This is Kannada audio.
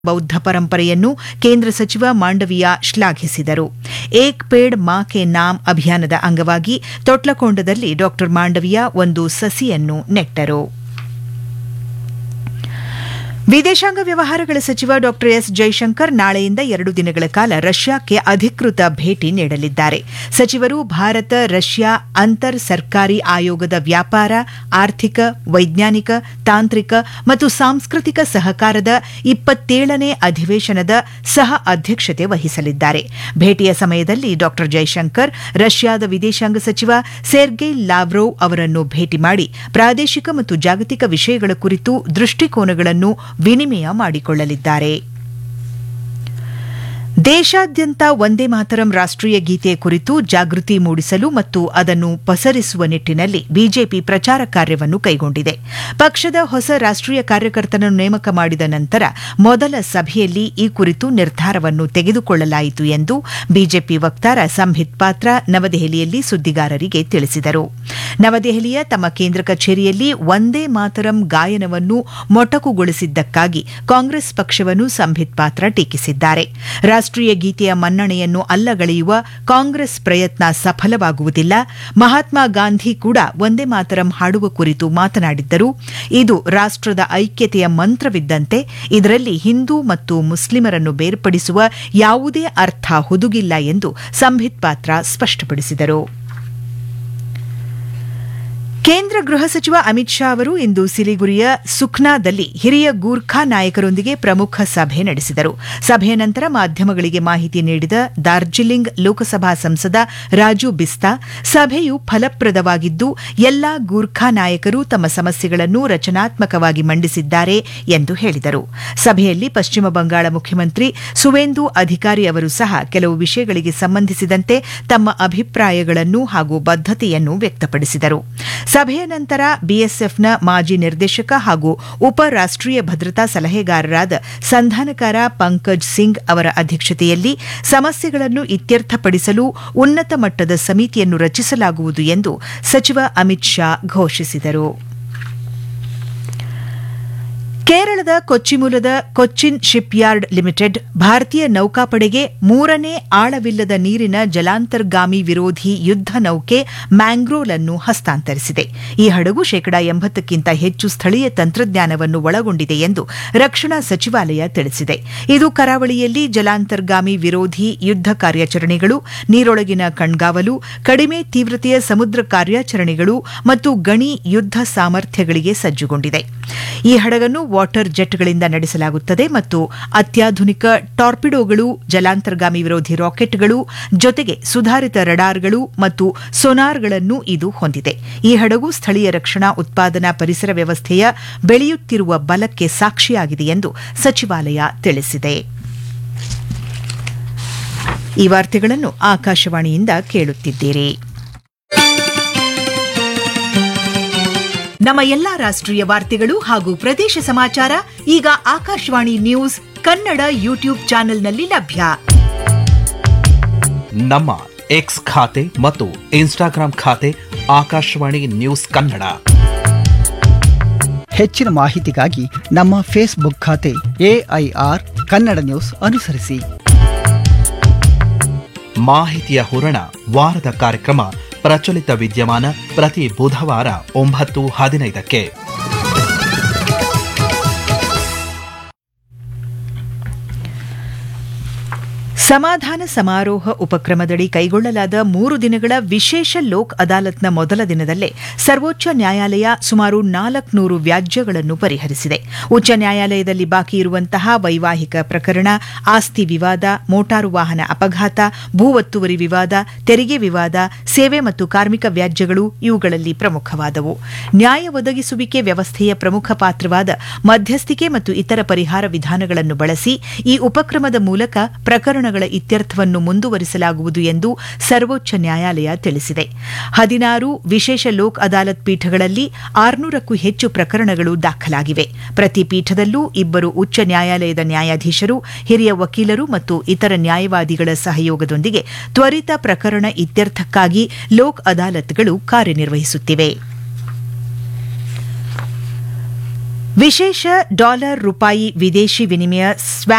ಬೌದ್ಧ ಪರಂಪರೆಯನ್ನು ಕೇಂದ್ರ ಸಚಿವ ಮಾಂಡವಿಯಾ ಶ್ಲಾಘಿಸಿದರು ಏಕ್ ಪೇಡ್ ಮಾ ಕೆ ನಾಮ್ ಅಭಿಯಾನದ ಅಂಗವಾಗಿ ತೊಟ್ಲಕೊಂಡದಲ್ಲಿ ಡಾ ಮಾಂಡವಿಯಾ ಒಂದು ಸಸಿಯನ್ನು ನೆಟ್ಟರು ವಿದೇಶಾಂಗ ವ್ಯವಹಾರಗಳ ಸಚಿವ ಡಾ ಎಸ್ ಜೈಶಂಕರ್ ನಾಳೆಯಿಂದ ಎರಡು ದಿನಗಳ ಕಾಲ ರಷ್ಯಾಕ್ಕೆ ಅಧಿಕೃತ ಭೇಟಿ ನೀಡಲಿದ್ದಾರೆ ಸಚಿವರು ಭಾರತ ರಷ್ಯಾ ಅಂತರ್ ಸರ್ಕಾರಿ ಆಯೋಗದ ವ್ಯಾಪಾರ ಆರ್ಥಿಕ ವೈಜ್ಞಾನಿಕ ತಾಂತ್ರಿಕ ಮತ್ತು ಸಾಂಸ್ಕೃತಿಕ ಸಹಕಾರದ ಇಪ್ಪತ್ತೇಳನೇ ಅಧಿವೇಶನದ ಸಹ ಅಧ್ಯಕ್ಷತೆ ವಹಿಸಲಿದ್ದಾರೆ ಭೇಟಿಯ ಸಮಯದಲ್ಲಿ ಡಾ ಜೈಶಂಕರ್ ರಷ್ಯಾದ ವಿದೇಶಾಂಗ ಸಚಿವ ಸೆರ್ಗೈ ಲಾವ್ರೋವ್ ಅವರನ್ನು ಭೇಟಿ ಮಾಡಿ ಪ್ರಾದೇಶಿಕ ಮತ್ತು ಜಾಗತಿಕ ವಿಷಯಗಳ ಕುರಿತು ದೃಷ್ಟಿಕೋನಗಳನ್ನು ವಿನಿಮಯ ಮಾಡಿಕೊಳ್ಳಲಿದ್ದಾರೆ ದೇಶಾದ್ಯಂತ ವಂದೇ ಮಾತರಂ ರಾಷ್ಟೀಯ ಗೀತೆಯ ಕುರಿತು ಜಾಗೃತಿ ಮೂಡಿಸಲು ಮತ್ತು ಅದನ್ನು ಪಸರಿಸುವ ನಿಟ್ಟಿನಲ್ಲಿ ಬಿಜೆಪಿ ಪ್ರಚಾರ ಕಾರ್ಯವನ್ನು ಕೈಗೊಂಡಿದೆ ಪಕ್ಷದ ಹೊಸ ರಾಷ್ಟೀಯ ಕಾರ್ಯಕರ್ತನನ್ನು ನೇಮಕ ಮಾಡಿದ ನಂತರ ಮೊದಲ ಸಭೆಯಲ್ಲಿ ಈ ಕುರಿತು ನಿರ್ಧಾರವನ್ನು ತೆಗೆದುಕೊಳ್ಳಲಾಯಿತು ಎಂದು ಬಿಜೆಪಿ ವಕ್ತಾರ ಸಂಬಿತ್ ಪಾತ್ರ ನವದೆಹಲಿಯಲ್ಲಿ ಸುದ್ದಿಗಾರರಿಗೆ ತಿಳಿಸಿದರು ನವದೆಹಲಿಯ ತಮ್ಮ ಕೇಂದ್ರ ಕಚೇರಿಯಲ್ಲಿ ವಂದೇ ಮಾತರಂ ಗಾಯನವನ್ನು ಮೊಟಕುಗೊಳಿಸಿದ್ದಕ್ಕಾಗಿ ಕಾಂಗ್ರೆಸ್ ಪಕ್ಷವನ್ನು ಸಂಬಿತ್ ಪಾತ್ರ ಟೀಕಿಸಿದ್ದಾರೆ ರಾಷ್ಟೀಯ ಗೀತೆಯ ಮನ್ನಣೆಯನ್ನು ಅಲ್ಲಗಳೆಯುವ ಕಾಂಗ್ರೆಸ್ ಪ್ರಯತ್ನ ಸಫಲವಾಗುವುದಿಲ್ಲ ಮಹಾತ್ಮ ಗಾಂಧಿ ಕೂಡ ವಂದೇ ಮಾತರಂ ಹಾಡುವ ಕುರಿತು ಮಾತನಾಡಿದ್ದರು ಇದು ರಾಷ್ಟದ ಐಕ್ಯತೆಯ ಮಂತ್ರವಿದ್ದಂತೆ ಇದರಲ್ಲಿ ಹಿಂದೂ ಮತ್ತು ಮುಸ್ಲಿಮರನ್ನು ಬೇರ್ಪಡಿಸುವ ಯಾವುದೇ ಅರ್ಥ ಹುದುಗಿಲ್ಲ ಎಂದು ಸಂಬಿತ್ ಪಾತ್ರ ಸ್ಪಷ್ಟಪಡಿಸಿದರು ಕೇಂದ್ರ ಗೃಹ ಸಚಿವ ಅಮಿತ್ ಶಾ ಅವರು ಇಂದು ಸಿಲಿಗುರಿಯ ಸುಖ್ನಾದಲ್ಲಿ ಹಿರಿಯ ಗೂರ್ಖಾ ನಾಯಕರೊಂದಿಗೆ ಪ್ರಮುಖ ಸಭೆ ನಡೆಸಿದರು ಸಭೆಯ ನಂತರ ಮಾಧ್ಯಮಗಳಿಗೆ ಮಾಹಿತಿ ನೀಡಿದ ಡಾರ್ಜಿಲಿಂಗ್ ಲೋಕಸಭಾ ಸಂಸದ ರಾಜು ಬಿಸ್ತಾ ಸಭೆಯು ಫಲಪ್ರದವಾಗಿದ್ದು ಎಲ್ಲಾ ಗೂರ್ಖಾ ನಾಯಕರು ತಮ್ಮ ಸಮಸ್ಯೆಗಳನ್ನು ರಚನಾತ್ಮಕವಾಗಿ ಮಂಡಿಸಿದ್ದಾರೆ ಎಂದು ಹೇಳಿದರು ಸಭೆಯಲ್ಲಿ ಪಶ್ಚಿಮ ಬಂಗಾಳ ಮುಖ್ಯಮಂತ್ರಿ ಸುವೇಂದು ಅಧಿಕಾರಿ ಅವರು ಸಹ ಕೆಲವು ವಿಷಯಗಳಿಗೆ ಸಂಬಂಧಿಸಿದಂತೆ ತಮ್ಮ ಅಭಿಪ್ರಾಯಗಳನ್ನು ಹಾಗೂ ಬದ್ದತೆಯನ್ನು ವ್ಯಕ್ತಪಡಿಸಿದರು ಸಭೆಯ ನಂತರ ಬಿಎಸ್ಎಫ್ನ ಮಾಜಿ ನಿರ್ದೇಶಕ ಹಾಗೂ ಉಪ ರಾಷ್ಟೀಯ ಭದ್ರತಾ ಸಲಹೆಗಾರರಾದ ಸಂಧಾನಕಾರ ಪಂಕಜ್ ಸಿಂಗ್ ಅವರ ಅಧ್ಯಕ್ಷತೆಯಲ್ಲಿ ಸಮಸ್ಯೆಗಳನ್ನು ಇತ್ಯರ್ಥಪಡಿಸಲು ಉನ್ನತ ಮಟ್ಟದ ಸಮಿತಿಯನ್ನು ರಚಿಸಲಾಗುವುದು ಎಂದು ಸಚಿವ ಅಮಿತ್ ಶಾ ಘೋಷಿಸಿದರು ಕೇರಳದ ಕೊಚ್ಚಿ ಮೂಲದ ಕೊಚ್ಚಿನ್ ಶಿಪ್ಯಾರ್ಡ್ ಲಿಮಿಟೆಡ್ ಭಾರತೀಯ ನೌಕಾಪಡೆಗೆ ಮೂರನೇ ಆಳವಿಲ್ಲದ ನೀರಿನ ಜಲಾಂತರ್ಗಾಮಿ ವಿರೋಧಿ ಯುದ್ದ ನೌಕೆ ಮ್ಯಾಂಗ್ರೋಲ್ ಅನ್ನು ಹಸ್ತಾಂತರಿಸಿದೆ ಈ ಹಡಗು ಶೇಕಡಾ ಎಂಬತ್ತಕ್ಕಿಂತ ಹೆಚ್ಚು ಸ್ಥಳೀಯ ತಂತ್ರಜ್ಞಾನವನ್ನು ಒಳಗೊಂಡಿದೆ ಎಂದು ರಕ್ಷಣಾ ಸಚಿವಾಲಯ ತಿಳಿಸಿದೆ ಇದು ಕರಾವಳಿಯಲ್ಲಿ ಜಲಾಂತರ್ಗಾಮಿ ವಿರೋಧಿ ಯುದ್ದ ಕಾರ್ಯಾಚರಣೆಗಳು ನೀರೊಳಗಿನ ಕಣ್ಗಾವಲು ಕಡಿಮೆ ತೀವ್ರತೆಯ ಸಮುದ್ರ ಕಾರ್ಯಾಚರಣೆಗಳು ಮತ್ತು ಗಣಿ ಯುದ್ದ ಸಾಮರ್ಥ್ಯಗಳಿಗೆ ಸಜ್ಜುಗೊಂಡಿದೆ ಈ ಹಡಗನ್ನು ವಾಟರ್ ಜೆಟ್ಗಳಿಂದ ನಡೆಸಲಾಗುತ್ತದೆ ಮತ್ತು ಅತ್ಯಾಧುನಿಕ ಟಾರ್ಪಿಡೋಗಳು ಜಲಾಂತರ್ಗಾಮಿ ವಿರೋಧಿ ರಾಕೆಟ್ಗಳು ಜೊತೆಗೆ ಸುಧಾರಿತ ರಡಾರ್ಗಳು ಮತ್ತು ಸೊನಾರ್ಗಳನ್ನು ಇದು ಹೊಂದಿದೆ ಈ ಹಡಗು ಸ್ಥಳೀಯ ರಕ್ಷಣಾ ಉತ್ಪಾದನಾ ಪರಿಸರ ವ್ಯವಸ್ಥೆಯ ಬೆಳೆಯುತ್ತಿರುವ ಬಲಕ್ಕೆ ಸಾಕ್ಷಿಯಾಗಿದೆ ಎಂದು ಸಚಿವಾಲಯ ತಿಳಿಸಿದೆ ಈ ವಾರ್ತೆಗಳನ್ನು ಆಕಾಶವಾಣಿಯಿಂದ ಕೇಳುತ್ತಿದ್ದೀರಿ ನಮ್ಮ ಎಲ್ಲಾ ರಾಷ್ಟ್ರೀಯ ವಾರ್ತೆಗಳು ಹಾಗೂ ಪ್ರದೇಶ ಸಮಾಚಾರ ಈಗ ಆಕಾಶವಾಣಿ ನ್ಯೂಸ್ ಕನ್ನಡ ಯೂಟ್ಯೂಬ್ ಚಾನೆಲ್ನಲ್ಲಿ ಲಭ್ಯ ನಮ್ಮ ಎಕ್ಸ್ ಖಾತೆ ಮತ್ತು ಇನ್ಸ್ಟಾಗ್ರಾಂ ಖಾತೆ ಆಕಾಶವಾಣಿ ನ್ಯೂಸ್ ಕನ್ನಡ ಹೆಚ್ಚಿನ ಮಾಹಿತಿಗಾಗಿ ನಮ್ಮ ಫೇಸ್ಬುಕ್ ಖಾತೆ ಎಐಆರ್ ಕನ್ನಡ ನ್ಯೂಸ್ ಅನುಸರಿಸಿ ಮಾಹಿತಿಯ ಹೂರಣ ವಾರದ ಕಾರ್ಯಕ್ರಮ ಪ್ರಚಲಿತ ವಿದ್ಯಮಾನ ಪ್ರತಿ ಬುಧವಾರ ಒಂಬತ್ತು ಹದಿನೈದಕ್ಕೆ ಸಮಾಧಾನ ಸಮಾರೋಹ ಉಪಕ್ರಮದಡಿ ಕೈಗೊಳ್ಳಲಾದ ಮೂರು ದಿನಗಳ ವಿಶೇಷ ಲೋಕ್ ಅದಾಲತ್ನ ಮೊದಲ ದಿನದಲ್ಲೇ ಸರ್ವೋಚ್ಚ ನ್ಯಾಯಾಲಯ ಸುಮಾರು ನಾಲ್ಕುನೂರು ವ್ಯಾಜ್ಯಗಳನ್ನು ಪರಿಹರಿಸಿದೆ ಉಚ್ಚ ನ್ಯಾಯಾಲಯದಲ್ಲಿ ಬಾಕಿ ಇರುವಂತಹ ವೈವಾಹಿಕ ಪ್ರಕರಣ ಆಸ್ತಿ ವಿವಾದ ಮೋಟಾರು ವಾಹನ ಅಪಘಾತ ಭೂ ಒತ್ತುವರಿ ವಿವಾದ ತೆರಿಗೆ ವಿವಾದ ಸೇವೆ ಮತ್ತು ಕಾರ್ಮಿಕ ವ್ಯಾಜ್ಯಗಳು ಇವುಗಳಲ್ಲಿ ಪ್ರಮುಖವಾದವು ನ್ಯಾಯ ಒದಗಿಸುವಿಕೆ ವ್ಯವಸ್ಥೆಯ ಪ್ರಮುಖ ಪಾತ್ರವಾದ ಮಧ್ಯಸ್ಥಿಕೆ ಮತ್ತು ಇತರ ಪರಿಹಾರ ವಿಧಾನಗಳನ್ನು ಬಳಸಿ ಈ ಉಪಕ್ರಮದ ಮೂಲಕ ಪ್ರಕರಣಗಳ ಇತ್ಯರ್ಥವನ್ನು ಮುಂದುವರಿಸಲಾಗುವುದು ಎಂದು ಸರ್ವೋಚ್ಚ ನ್ಯಾಯಾಲಯ ತಿಳಿಸಿದೆ ಹದಿನಾರು ವಿಶೇಷ ಲೋಕ್ ಅದಾಲತ್ ಪೀಠಗಳಲ್ಲಿ ಆರುನೂರಕ್ಕೂ ಹೆಚ್ಚು ಪ್ರಕರಣಗಳು ದಾಖಲಾಗಿವೆ ಪ್ರತಿ ಪೀಠದಲ್ಲೂ ಇಬ್ಬರು ಉಚ್ಚ ನ್ಯಾಯಾಲಯದ ನ್ಯಾಯಾಧೀಶರು ಹಿರಿಯ ವಕೀಲರು ಮತ್ತು ಇತರ ನ್ಯಾಯವಾದಿಗಳ ಸಹಯೋಗದೊಂದಿಗೆ ತ್ವರಿತ ಪ್ರಕರಣ ಇತ್ಯರ್ಥಕ್ಕಾಗಿ ಲೋಕ್ ಅದಾಲತ್ಗಳು ಕಾರ್ಯನಿರ್ವಹಿಸುತ್ತಿವೆ ವಿಶೇಷ ಡಾಲರ್ ರೂಪಾಯಿ ವಿದೇಶಿ ವಿನಿಮಯ ಸ್ವ್ಯಾ